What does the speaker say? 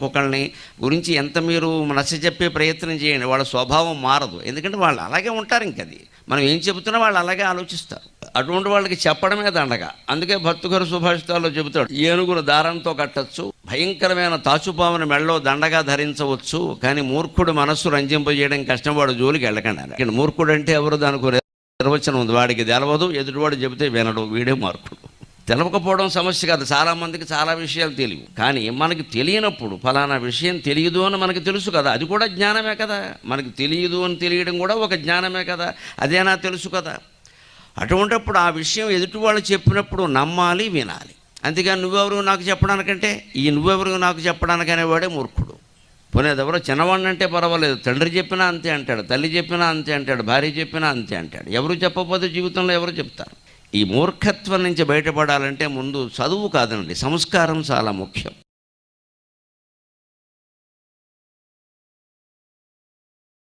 ఇంకొకళ్ళని గురించి ఎంత మీరు నచ్చ చెప్పే ప్రయత్నం చేయండి వాళ్ళ స్వభావం మారదు ఎందుకంటే వాళ్ళు అలాగే ఉంటారు ఇంకది మనం ఏం చెబుతున్నా వాళ్ళు అలాగే ఆలోచిస్తారు అటువంటి వాళ్ళకి చెప్పడమే దండగా అందుకే భక్తుగారు సుభాషితాల్లో చెబుతాడు ఏనుగును దారంతో కట్టచ్చు భయంకరమైన తాచుపామును మెళ్ళలో దండగా ధరించవచ్చు కానీ మూర్ఖుడు మనస్సు రంజింపజేయడం కష్టం వాడు జోలికి వెళ్ళకండి అన్నాడు. ఇక్కడ మూర్ఖుడు అంటే ఎవరు దానికి ఒక నిర్వచనం ఉంది వాడికి తెలవదు ఎదుటివాడు చెబితే వినడు వీడే మార్కుడు తెలవకపోవడం సమస్య కాదు చాలామందికి చాలా విషయాలు తెలియవు కానీ మనకి తెలియనప్పుడు ఫలానా విషయం తెలియదు అని మనకి తెలుసు కదా అది కూడా జ్ఞానమే కదా మనకి తెలియదు అని తెలియడం కూడా ఒక జ్ఞానమే కదా అదేనా తెలుసు కదా అటువంటిప్పుడు ఆ విషయం ఎదుటి వాళ్ళు చెప్పినప్పుడు నమ్మాలి వినాలి అంతేగాని నువ్వెవరు నాకు చెప్పడానికంటే ఈ నువ్వెవరు నాకు చెప్పడానికి అనేవాడే మూర్ఖుడు పోనేది ఎవరో చిన్నవాడిని అంటే పర్వాలేదు తండ్రి చెప్పినా అంతే అంటాడు తల్లి చెప్పినా అంతే అంటాడు భార్య చెప్పినా అంతే అంటాడు ఎవరు చెప్పకపోతే జీవితంలో ఎవరు చెప్తారు ఈ మూర్ఖత్వం నుంచి బయటపడాలంటే ముందు చదువు కాదండి సంస్కారం చాలా ముఖ్యం